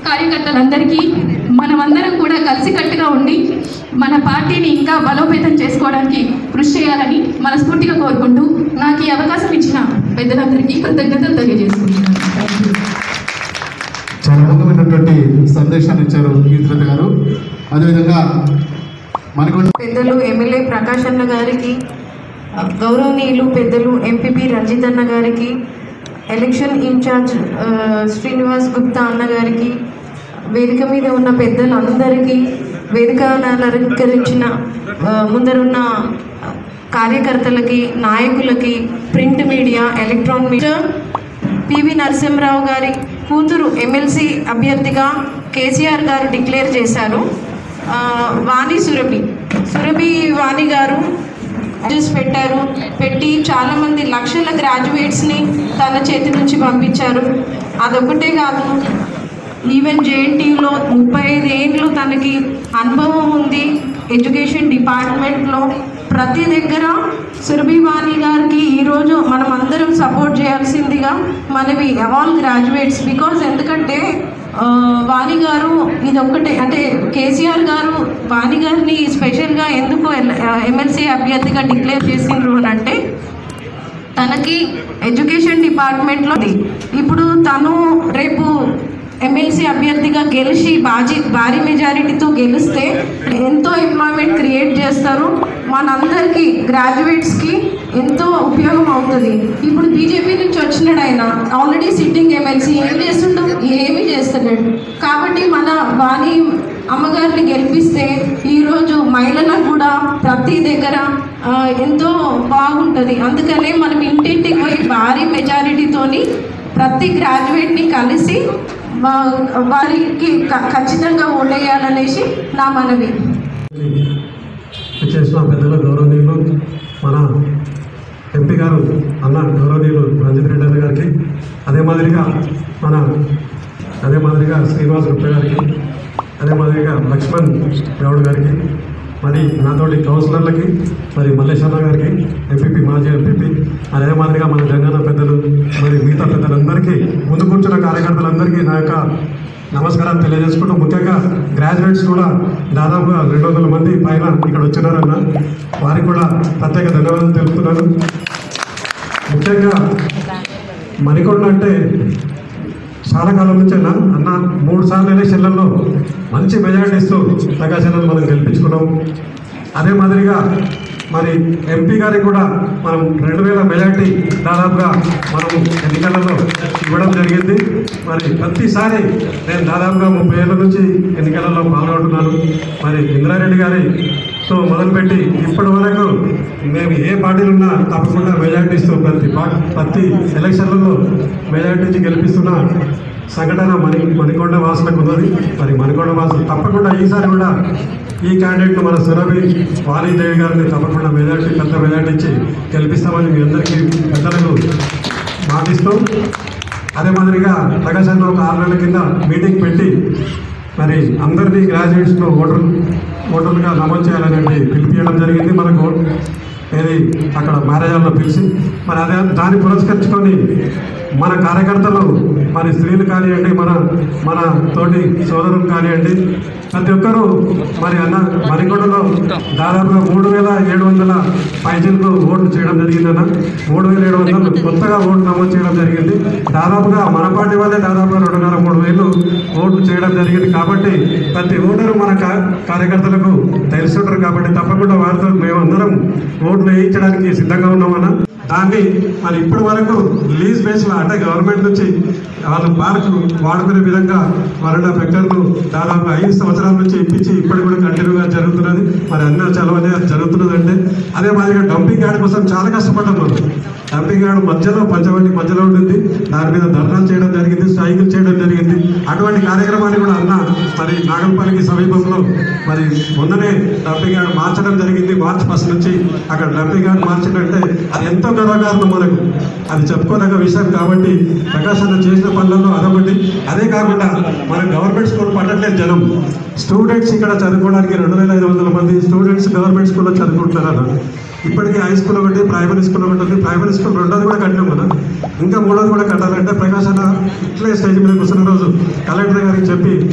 కార్యకర్తలందరికీ మనమందరం కూడా కలిసికట్టుగా ఉండి మన పార్టీని ఇంకా బలోపేతం చేసుకోవడానికి కృషి చేయాలని మనస్ఫూర్తిగా కోరుకుంటూ నాకు ఈ అవకాశం ఇచ్చిన పెద్దలందరికీ కృతజ్ఞతలు తెలియజేసుకుంటున్నాను Thank you. చాలా అద్భుతమైనటువంటి సందేశాన్ని ఇచ్చారు గీతలత గారు అదేవిధంగా మనకు పెద్దలు ఎమ్మెల్యే ప్రకాష్ అన్న గారికి గౌరవనీయులు పెద్దలు ఎంపీపీ రంజిత్ అన్న గారికి ఎలక్షన్ ఇన్ఛార్జ్ ఆ, శ్రీనివాస్ గుప్తా అన్న గారికి వేదిక మీద ఉన్న పెద్దలందరికీ వేదిక అలంకరించిన ఆ, ముందరున్న కార్యకర్తలకి నాయకులకి print media electronic media PV Narasimharao గారి కూతురు ఎమ్మెల్సీ అభ్యర్థిగా కేసీఆర్ గారు డిక్లేర్ చేశారు ఆ, వాణి సురభి సురభి వాణి గారు అడ్రస్ పెట్టారు పెట్టి చాలామంది లక్షల గ్రాడ్యుయేట్స్ని తన చేతి నుంచి పంపించారు అదొకటే కాదు ఈవెన్ జేఎన్టీయూలో ముప్పై ఐదు ఏళ్ళు తనకి అనుభవం ఉంది ఎడ్యుకేషన్ డిపార్ట్మెంట్లో ప్రతి దగ్గర సురభివాణి గారికి ఈరోజు మనం అందరం సపోర్ట్ చేయాల్సిందిగా మనవి ఆల్ గ్రాడ్యుయేట్స్ బికాజ్ ఎందుకంటే ఆ, వాణి గారు ఇది ఒక్కటే అంటే కేసీఆర్ గారు వాణి గారిని స్పెషల్గా ఎందుకు ఎమ్మెల్సీ అభ్యర్థిగా డిక్లేర్ చేసిండ్రు అని అంటే తనకి ఎడ్యుకేషన్ డిపార్ట్మెంట్లో ఉంది. ఇప్పుడు తను రేపు ఎమ్మెల్సీ అభ్యర్థిగా గెలిచి బాజీ భారీ మెజారిటీతో గెలిస్తే ఎంతో ఎంప్లాయ్మెంట్ క్రియేట్ చేస్తారు మనందరికీ గ్రాడ్యుయేట్స్కి ఎంతో ఉపయోగం అవుతుంది ఇప్పుడు బీజేపీ నుంచి వచ్చినాడు ఆయన ఆల్రెడీ సిట్టింగ్ ఎమ్మెల్సీ ఏం చేస్తుండో ఏమీ చేస్తున్నాడు కాబట్టి మన వాణి అమ్మగారిని గెలిపిస్తే ఈరోజు మహిళలకు కూడా ప్రతి దగ్గర ఆ, ఎంతో బాగుంటుంది అందుకనే మనం ఇంటింటికి పోయి భారీ మెజారిటీతోని ప్రతి గ్రాడ్యుయేట్ని కలిసి వా- వారికి క- ఖచ్చితంగా ఓటేయాలనేసి నా మనవి చేసిన పెద్దల గౌరవనీయులు మన ఎంపీ గారు అన్న గౌరవనీయులు రంజిత్ రెడ్డి అన్న గారికి అదే మాదిరిగా మన అదే మాదిరిగా శ్రీనివాస్ గుప్తా గారికి అదే మాదిరిగా లక్ష్మణ్ గౌడ్ గారికి మరి నాతోటి కౌన్సిలర్లకి మరి మల్లేశ్వర గారికి ఎంపీపీ మాజీ ఎంపీపీ అదే మాదిరిగా మన జంగన్న పెద్దలు మరి మిగతా పెద్దలందరికీ ముందు కూర్చున్న కార్యకర్తలందరికీ నా యొక్క నమస్కారాలు తెలియజేసుకుంటూ ముఖ్యంగా గ్రాడ్యుయేట్స్ కూడా దాదాపుగా రెండు వందల మంది పైన ఇక్కడ వచ్చినారన్న వారికి కూడా ప్రత్యేక ధన్యవాదాలు తెలుపుతున్నాను ముఖ్యంగా మణికొండ అంటే చాలా కాలం నుంచి అన్న అన్న మూడు సార్లు ఎలక్షన్లలో మంచి మెజారిటీ ఇస్తూ ప్రకాశాలను మనం గెలిపించుకున్నాం అదే మాదిరిగా మరి ఎంపీ గారికి కూడా మనం రెండు వేల మెజార్టీ దాదాపుగా మనం ఎన్నికలలో ఇవ్వడం జరిగింది మరి ప్రతిసారి నేను దాదాపుగా ముప్పై ఏళ్ళ నుంచి ఎన్నికలలో పాల్గొంటున్నాను మరి ఇంద్రారెడ్డి గారి సో మొదలుపెట్టి ఇప్పటి వరకు మేము ఏ పార్టీలు ఉన్నా తప్పకుండా మెజార్టీ ఇస్తూ ప్రతి పా ప్రతి ఎలక్షన్లలో మెజార్టీ ఇచ్చి గెలిపిస్తున్న సంఘటన మణి మణికొండ వాసులకు ఉన్నది మరి మణికొండ వాసులు తప్పకుండా ఈసారి కూడా ఈ క్యాండిడేట్ మన సురభి వాణీదేవి గారిని తప్పకుండా మెజార్టీ పెద్ద మెజార్టీ ఇచ్చి గెలిపిస్తామని మీ అందరికీ పెద్దలకు మాటిస్తూ అదే మాదిరిగా ప్రకాశంలో ఒక ఆరు నెలల కింద మీటింగ్ పెట్టి మరి అందరినీ గ్రాడ్యుయేట్స్ను ఓటర్ ఓటర్లుగా నమోదు చేయాలనేది పిలిపియడం జరిగింది మనకు ఏది అక్కడ మ్యారేజ్ హాల్లో పిలిచి మరి అదే దాన్ని పురస్కరించుకొని మన కార్యకర్తలు మరి స్త్రీలు కానివ్వండి మన మన తోటి సోదరులు కానివ్వండి ప్రతి ఒక్కరూ మరి అన్న మరికొండలో దాదాపుగా మూడు వేల ఏడు వందల పైచీలకు ఓట్లు చేయడం జరిగిందన్న మూడు వేల ఏడు వందలు కొత్తగా ఓట్లు నమోదు చేయడం జరిగింది దాదాపుగా మన పార్టీ వాళ్ళే దాదాపుగా రెండున్నర మూడు వేలు ఓట్లు చేయడం జరిగింది కాబట్టి ప్రతి ఓటరు మన కా- కార్యకర్తలకు తెలిసి ఉంటారు కాబట్టి తప్పకుండా వారితో మేమందరం ఓట్లు వేయించడానికి సిద్ధంగా ఉన్నామన్న దాన్ని మరి ఇప్పటి వరకు లీజ్ బేస్లో అంటే గవర్నమెంట్ నుంచి వాళ్ళు పార్క్ వాడుకునే విధంగా మరణ పెక్కర్ను దాదాపు ఐదు సంవత్సరాల నుంచి ఇప్పించి ఇప్పటి కూడా కంటిన్యూగా జరుగుతున్నది మరి అన్న చలవనే జరుగుతున్నది అంటే అదే మాదిరిగా డంపింగ్ యార్డ్ కోసం చాలా కష్టపడ్డాం మనం డంపింగ్ యార్డ్ మధ్యలో పంచవటి మధ్యలో ఉంటుంది దాని మీద ధర్నాలు చేయడం జరిగింది స్ట్రైకులు చేయడం జరిగింది అటువంటి కార్యక్రమాన్ని కూడా అన్న మరి నాగంపల్లికి సమీపంలో మరి మొన్ననే డంపింగ్ యార్డ్ మార్చడం జరిగింది మార్చ్ ఫస్ట్ నుంచి అక్కడ డంపింగ్ యార్డ్ మార్చిందంటే అది ఎంతో గర్వకారణం మనకు అది చెప్పుకోదగ్గ విషయం కాబట్టి ప్రకాశ్ అన్న చేసిన పనులలో అదొకటి అదే కాకుండా మన గవర్నమెంట్ స్కూల్ పట్టట్లేదు జనం స్టూడెంట్స్ ఇక్కడ చదువుకోవడానికి రెండు వేల ఐదు వందల మంది స్టూడెంట్స్ గవర్నమెంట్ స్కూల్లో చదువుకుంటున్నారు అన్న ఇప్పటికీ హై స్కూల్ ఒకటి ప్రైమరీ స్కూల్ ఒకటి ఉంది ప్రైమరీ స్కూల్ రెండోది కూడా కట్టినాం కదా ఇంకా మూడోది కూడా కట్టాలంటే ప్రకాశ్ అన్న ఇట్లే స్టేజ్ మీద కూర్చున్న రోజు కలెక్టర్ గారికి చెప్పి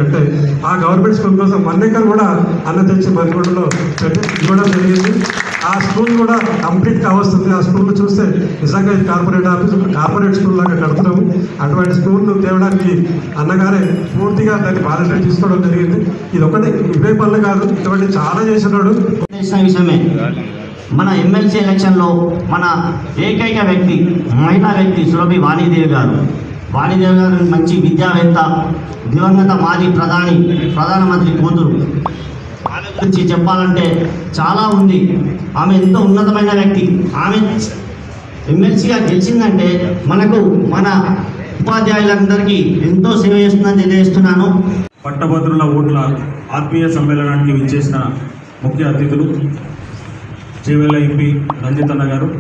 కట్టే ఆ గవర్నమెంట్ స్కూల్ కోసం మన్నెక్కర్ కూడా అన్న తెచ్చి మరిగొండలో పెట్టి ఇవ్వడం జరిగింది ఆ స్కూల్ కూడా కంప్లీట్ కావస్తుంది ఆ స్కూల్ చూస్తే నిజంగా ఇది కార్పొరేట్ ఆఫీస్ కార్పొరేట్ స్కూల్ లాగా కడుతున్నాము అటువంటి స్కూల్ తేవడానికి అన్నగారే పూర్తిగా దాన్ని బాధ్యత తీసుకోవడం జరిగింది ఇది ఒకటి ఇవే పనులు కాదు ఇటువంటి చాలా చేసినాడు తెలిసిన విషయమే మన ఎమ్మెల్సీ ఎలక్షన్లో మన ఏకైక వ్యక్తి మహిళా వ్యక్తి సురభి వాణిదేవి గారు వాణిదేవి గారు మంచి విద్యావేత్త దివంగత మాజీ ప్రధాని ప్రధానమంత్రి కూతురు ఆమె గురించి చెప్పాలంటే చాలా ఉంది ఆమె ఎంతో ఉన్నతమైన వ్యక్తి ఆమె ఎమ్మెల్సీగా గెలిచిందంటే మనకు మన ఉపాధ్యాయులందరికీ ఎంతో సేవ చేస్తుందని తెలియజేస్తున్నాను పట్టభద్రుల ఓట్ల ఆత్మీయ సమ్మేళనానికి విచ్చేసిన ముఖ్య అతిథులు చేవెళ్ళ ఎంపీ రంజిత్ అన్న గారు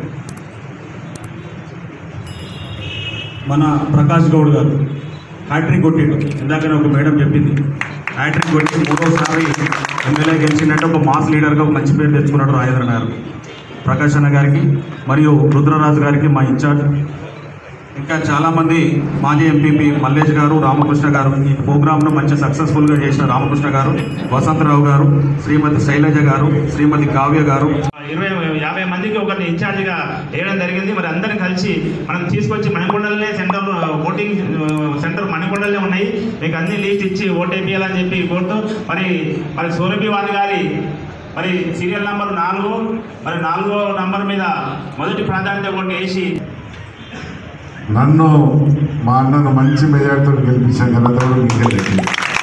మన ప్రకాష్ గౌడ్ గారు హ్యాట్రిక్ కొట్టిండు ఇందాకనే ఒక మేడం చెప్పింది హ్యాట్రిక్ కొట్టి మూడోసారి ఎమ్మెల్యే గెలిచినట్టు ఒక మాస్ లీడర్గా ఒక మంచి పేరు తెచ్చుకున్నాడు రాజేంద్ర గారు ప్రకాష్ అన్న గారికి మరియు రుద్రరాజు గారికి మా ఇన్ఛార్జ్ ఇంకా చాలామంది మాజీ ఎంపీపీ మల్లేష్ గారు రామకృష్ణ గారు ఈ ప్రోగ్రామ్ను మంచి సక్సెస్ఫుల్గా చేసిన రామకృష్ణ గారు వసంతరావు గారు శ్రీమతి శైలజ గారు శ్రీమతి కావ్య గారు ఇరవై యాభై మందికి ఒకరిని ఇన్ఛార్జిగా వేయడం జరిగింది మరి అందరం కలిసి మనం తీసుకొచ్చి మణికొండలనే సెంటర్ ఓటింగ్ సెంటర్ మణికొండలనే ఉన్నాయి మీకు అన్ని లిస్ట్ ఇచ్చి ఓటు వేయాలని చెప్పి కోరుతూ మరి మరి సోరభి వారి గారి మరి సీరియల్ నంబర్ నాలుగు మరి నాలుగో నంబర్ మీద మొదటి ప్రాధాన్యత ఓటు వేసి నన్ను మా అన్నను మంచి మెజార్టీతో గెలిపించాం ఘనత కూడా మీకే దక్కింది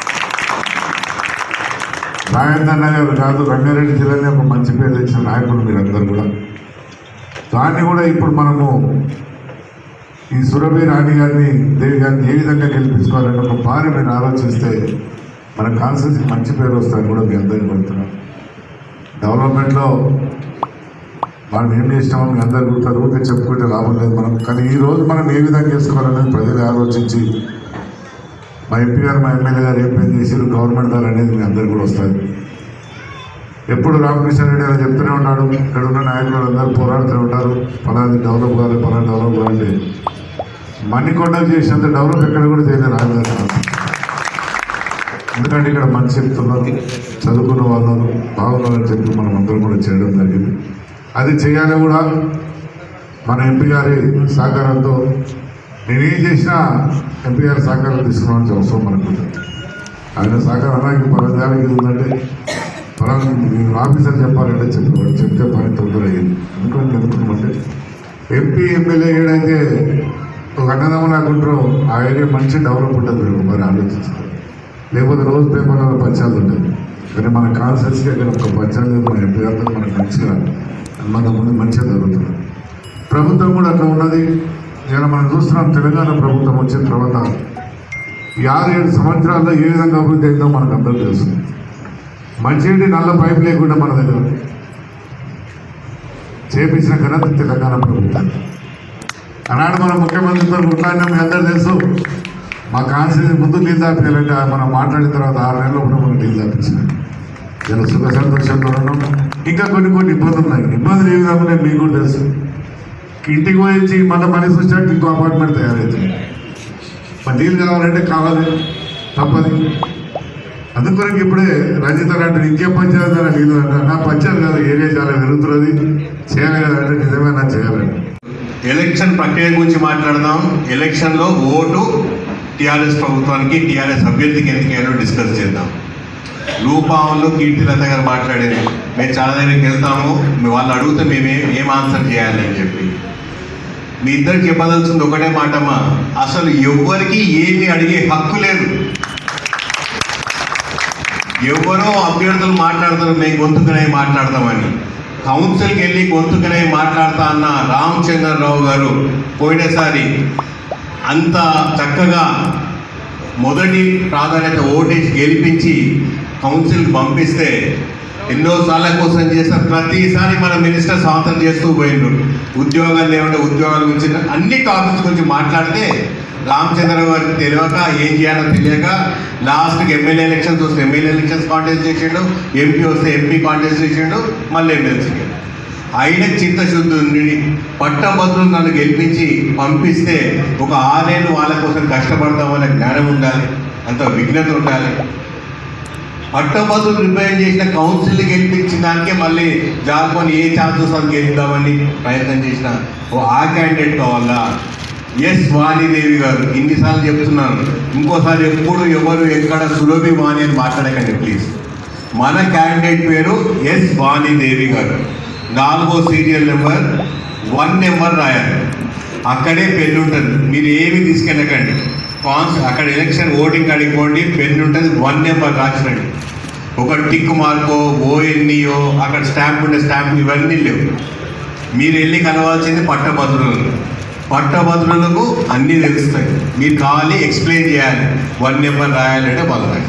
రాజేంద్ర నగర్ కాదు రంగారెడ్డి జిల్లానే ఒక మంచి పేరు తెచ్చిన నాయకులు మీరందరూ కూడా దాన్ని కూడా ఇప్పుడు మనము ఈ సురభి రాణి గారిని దేవి గారిని ఏ విధంగా గెలిపించుకోవాలని ఒక భారీ మీరు ఆలోచిస్తే మన కాన్స్టిట్యూన్సీకి మంచి పేరు వస్తుందని కూడా మీ అందరికీ కోరుతున్నాం డెవలప్మెంట్లో మనం ఏం చేసినామో మీ అందరు గుర్తారు ఊరికే చెప్పుకుంటే లాభం లేదు మనం కానీ ఈ రోజు మనం ఏ విధంగా చేసుకోవాలనేది ప్రజలు ఆలోచించి మా ఎంపీ గారు మా ఎమ్మెల్యే గారు ఏం పని చేసారు గవర్నమెంట్ గారు అనేది మీ అందరు కూడా వస్తుంది ఎప్పుడు రామకృష్ణ రెడ్డి గారు చెప్తూనే ఉన్నాడు ఇక్కడ ఉన్న నాయకులు అందరూ పోరాడుతూనే ఉంటారు ఫలాది డెవలప్ కావాలి ఫలాది డెవలప్ కావాలి మణికొండ చేసినంత డెవలప్ ఎక్కడ కూడా చేయలేదు రాజధాని ఎందుకంటే ఇక్కడ మంచి చెప్తున్నారు చదువుకున్న వాళ్ళు బాగున్నారని చెప్పి మనం అందరం కూడా చేయడం జరిగింది అది చేయాలి కూడా మన ఎంపీ గారి సహకారంతో నేనేం చేసినా ఎంపీ గారి సహకారం తీసుకోవాల్సిన అవసరం మనకు ఉంది. ఆయన సహకారం అలాగే పలాదానికి ఇది ఉందంటే పలానా మీరు ఆఫీసర్ చెప్పాలంటే చెప్పేవాడు చెప్తే పని తొందర అయ్యింది ఎందుకంటే ఎందుకుంటే ఎంపీ ఎమ్మెల్యే ఏడైతే ఒక అన్నదమ్ము లేకుంటారో ఆ ఏరియా మంచి డెవలప్ ఉంటుంది మీరు మరి ఆలోచించాలి లేకపోతే రోజు పేపర్లో పంచాలు ఉంటుంది కానీ మన కాన్సెన్స్కి అక్కడ ఒక పంచాలు లేదు మన ఎంపీ గారితో మనకు మంచిగా మన ముందు మంచిగా జరుగుతుంది ప్రభుత్వం కూడా అట్లా ఉన్నది ఇలా మనం చూస్తున్నాం తెలంగాణ ప్రభుత్వం వచ్చిన తర్వాత ఈ ఆరు ఏడు సంవత్సరాల్లో ఏ విధంగా అభివృద్ధి అయిందో మనకు అందరూ తెలుసు మంచినీటి నల్ల పైపు లేకుండా మన దగ్గర చేపించిన ఘనత తెలంగాణ ప్రభుత్వం ఆనాడు మన ముఖ్యమంత్రితో కొట్లాడినా మీ అందరూ తెలుసు మా కాన్స్టిట్యూన్సీ ముందు నీళ్ళు దాపించాలంటే మనం మాట్లాడిన తర్వాత ఆరు నెలల లోపల మనం నీళ్ళు దాపించినాం ఇలా సుఖ సంతోషంతో ఉన్నాం ఇంకా కొన్ని కొన్ని ఇబ్బందులు ఉన్నాయి ఇబ్బందులు ఏ విధంగా ఉన్నాయి మీకు కూడా తెలుసు ఇంటికి పోయించి మళ్ళీ మనిషి వచ్చాక ఇంకో అపార్ట్మెంట్ తయారవుతుంది మరి నీళ్ళు కావాలంటే కావాలి తప్పది అందుకొరకు ఇప్పుడే రంజిత అంటే ఇంకే పంచాయతీ అని నీళ్ళు అంట నా పంచాయతీ కాదు ఏరియా చాలా పెరుగుతున్నది చేయాలి కదా అంటే నిజమే నా చేయాలండి ఎలక్షన్ ప్రక్రియ గురించి మాట్లాడదాం ఎలక్షన్లో ఓటు టీఆర్ఎస్ ప్రభుత్వానికి టీఆర్ఎస్ అభ్యర్థికి ఎందుకైనా డిస్కస్ చేద్దాం రూపాంలో కీర్తిలత గారు మాట్లాడారు మేము చాలా దగ్గరికి వెళ్తాము మీ వాళ్ళు అడిగితే మేము ఏం ఏం ఆన్సర్ చేయాలి అని చెప్పి మీ ఇద్దరికి చెప్పదలుచుంది ఒకటే మాటమ్మా అసలు ఎవ్వరికి ఏమి అడిగే హక్కు లేదు ఎవరో అభ్యర్థులు మాట్లాడతారు మేము గొంతుకనే మాట్లాడతామని కౌన్సిల్కి వెళ్ళి గొంతుకనే మాట్లాడతా అన్న రామచంద్రరావు గారు పోయినసారి అంత చక్కగా మొదటి ప్రాధాన్యత ఓటేసి గెలిపించి కౌన్సిల్కి పంపిస్తే ఎన్నోసార్ల కోసం చేసిన ప్రతిసారి మన మినిస్టర్ స్వాతంత్రం చేస్తూ పోయిండు ఉద్యోగాలు లేవంటే ఉద్యోగాల గురించి అన్ని టాపిక్స్ గురించి మాట్లాడితే రామచంద్ర గారికి తెలియక ఏం చేయాలో తెలియక లాస్ట్కి ఎమ్మెల్యే ఎలక్షన్స్ వస్తే ఎమ్మెల్యే ఎలక్షన్స్ కాంటెస్ట్ చేసిండు ఎంపీ వస్తే ఎంపీ కాంటెస్ట్ చేసిండు మళ్ళీ ఎమ్మెల్సీకి ఆయన చిత్తశుద్ధి ఉండి పట్టభద్రులు నన్ను గెలిపించి పంపిస్తే ఒక ఆరేళ్ళు వాళ్ళ కోసం కష్టపడతామనే జ్ఞానం ఉండాలి అంత విఘ్నత ఉండాలి పట్టభద్రులు రిప్రజెంట్ చేసిన కౌన్సిల్ గెలిపించిన దానికే మళ్ళీ జార్కొని ఏ ఛాన్సెస్ అది గెలుద్దామని ప్రయత్నం చేసిన ఓ ఆ క్యాండిడేట్ కావాలా ఎస్ వాణిదేవి గారు ఇన్నిసార్లు చెప్తున్నాను ఇంకోసారి ఎప్పుడు ఎవరు ఎక్కడ సురభి వాణి అని మాట్లాడకండి ప్లీజ్ మన క్యాండిడేట్ పేరు ఎస్ వాణిదేవి గారు నాలుగో సీరియల్ నెంబర్ వన్ నెంబర్ రాయాలి అక్కడే పెన్ ఉంటుంది మీరు ఏమి తీసుకెళ్ళకండి కాన్స్ అక్కడ ఎలక్షన్ ఓటింగ్ అడిగిపోండి పెన్ ఉంటుంది వన్ నెంబర్ రాసినండి ఒక టిక్ మార్కో ఓఎన్ఈఓ అక్కడ స్టాంప్ ఉండే స్టాంప్ ఇవన్నీ లేవు మీరు వెళ్ళి కలవాల్సింది పట్టభద్రులను పట్టభద్రులకు అన్నీ తెలుస్తాయి మీరు కావాలి ఎక్స్ప్లెయిన్ చేయాలి వన్ నెంబర్ రాయాలంటే వాళ్ళు రాయాలి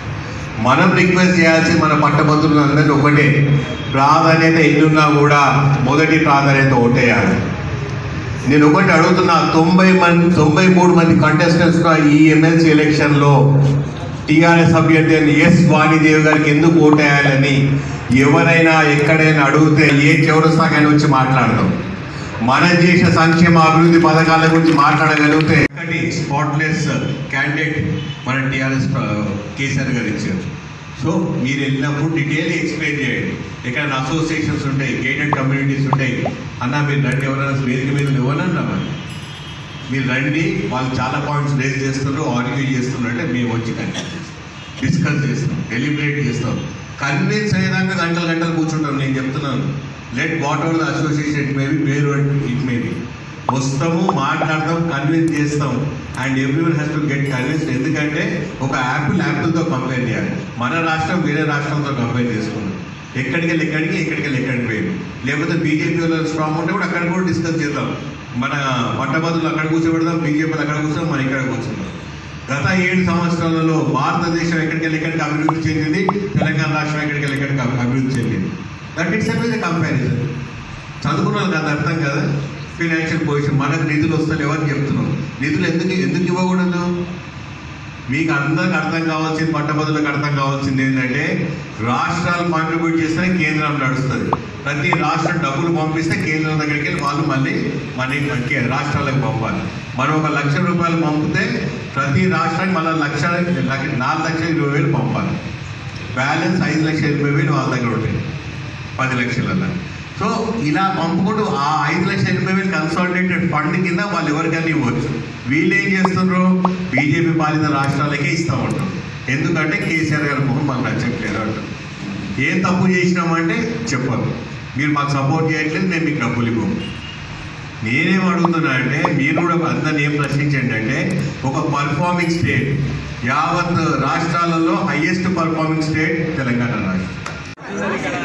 మనం రిక్వెస్ట్ చేయాల్సింది మన పట్టభద్రులు అందరికీ ఒకటే ప్రాధాన్యత ఎన్నున్నా కూడా మొదటి ప్రాధాన్యత ఓటేయాలి నేను ఒకటి అడుగుతున్నా తొంభై మంది తొంభై మూడు మంది కంటెస్టెంట్స్ ఈ ఎమ్మెల్సీ ఎలక్షన్లో టీఆర్ఎస్ అభ్యర్థి అని ఎస్ వాణిదేవి గారికి ఎందుకు ఓటేయాలని ఎవరైనా ఎక్కడైనా అడిగితే ఏ చౌరస్తాకైనా వచ్చి మాట్లాడదాం మనం చేసిన సంక్షేమ అభివృద్ధి పథకాల గురించి మాట్లాడగలిగితే ఒకటి స్పాట్లెస్ క్యాండిడేట్ మన టీఆర్ఎస్ కేసీఆర్ గారు ఇచ్చారు సో మీరు వెళ్ళినప్పుడు డీటెయిల్ ఎక్స్ప్లెయిన్ చేయండి ఎక్కడ అసోసియేషన్స్ ఉంటాయి గేటెడ్ కమ్యూనిటీస్ ఉంటాయి అన్న మీరు రండి ఎవరైనా వేదిక మీద ఎవరన్నా మరి మీరు రండి వాళ్ళు చాలా పాయింట్స్ రేజ్ చేస్తున్నారు ఆర్గ్యూ చేస్తున్నారు అంటే మేము వచ్చి డిస్కస్ చేస్తాం డెలిబరేట్ చేస్తాం కన్విన్స్ అయ్యేదాకా గంటలు గంటలు కూర్చుంటాం నేను చెప్తున్నాను let whatever the association it may be పేరు ఇట్ మేబీ వస్తాము మాట్లాడతాం కన్విన్స్ చేస్తాం and everyone has to get convince ఎందుకంటే ఒక యాపిల్ యాపిల్తో కంపేర్ చేయాలి మన రాష్ట్రం వేరే రాష్ట్రంతో కంపేర్ చేసుకున్నాం ఎక్కడికి వెళ్ళి ఎక్కడికి ఎక్కడికి వెళ్ళి ఎక్కడికి పోయి లేకపోతే బీజేపీ వాళ్ళు స్ట్రాంగ్ ఉంటే కూడా అక్కడ కూడా డిస్కస్ చేద్దాం మన పట్టభద్రులు అక్కడ కూర్చోబెడదాం బీజేపీలు అక్కడ కూర్చోం మన ఇక్కడ కూర్చుందాం గత ఏడు సంవత్సరాలలో భారతదేశం ఎక్కడికి వెళ్ళి ఎక్కడికి అభివృద్ధి చెందింది తెలంగాణ రాష్ట్రం ఎక్కడికి వెళ్ళి ఎక్కడికి అభి- అభివృద్ధి చెందింది దట్ ఇట్స్ అ కంపారిజన్ చదువుకున్న వాళ్ళకి అది అర్థం కదా ఫినాన్షియల్ పొజిషన్ మనకు నిధులు వస్తాయి ఎవరికి చెప్తున్నాం నిధులు ఎందుకు ఎందుకు ఇవ్వకూడదు మీకు అందరికి అర్థం కావాల్సింది పట్టభద్రులకు అర్థం కావాల్సింది ఏంటంటే రాష్ట్రాలు కాంట్రిబ్యూట్ చేస్తే కేంద్రం నడుస్తుంది ప్రతి రాష్ట్రం డబ్బులు పంపిస్తే కేంద్రం దగ్గరికి వెళ్ళి వాళ్ళు మళ్ళీ మనీ మనకి రాష్ట్రాలకు పంపాలి మనం ఒక లక్ష రూపాయలు పంపితే ప్రతి రాష్ట్రానికి మళ్ళీ లక్ష లక్ష- నాలుగు లక్షల ఇరవై వేలు పంపాలి బ్యాలెన్స్ ఐదు లక్షల ఇరవై వేలు వాళ్ళ దగ్గర ఉంటాయి పది లక్షలల్లో సో ఇలా పంపుకుంటూ ఆ ఐదు లక్షల ఎనభై వేలు కన్సాలిడేటెడ్ ఫండ్ కింద వాళ్ళు ఎవరికైనా ఇవ్వచ్చు వీళ్ళు ఏం చేస్తున్నారు బీజేపీ పాలిత రాష్ట్రాలకే ఇస్తూ ఉంటారు ఎందుకంటే కేసీఆర్ గారి మొహం మాకు నచ్చట్లేదు అంటారు ఏం తప్పు చేసినామంటే చెప్పరు మీరు మాకు సపోర్ట్ చేయట్లేదు మేము మీకు డబ్బులు ఇవ్వము నేనేం అడుగుతున్నా అంటే మీరు కూడా అందరిని ఏం ప్రశ్నించండి అంటే ఒక పర్ఫార్మింగ్ స్టేట్ యావత్ రాష్ట్రాలలో హైయెస్ట్ పర్ఫార్మింగ్ స్టేట్ తెలంగాణ రాష్ట్రం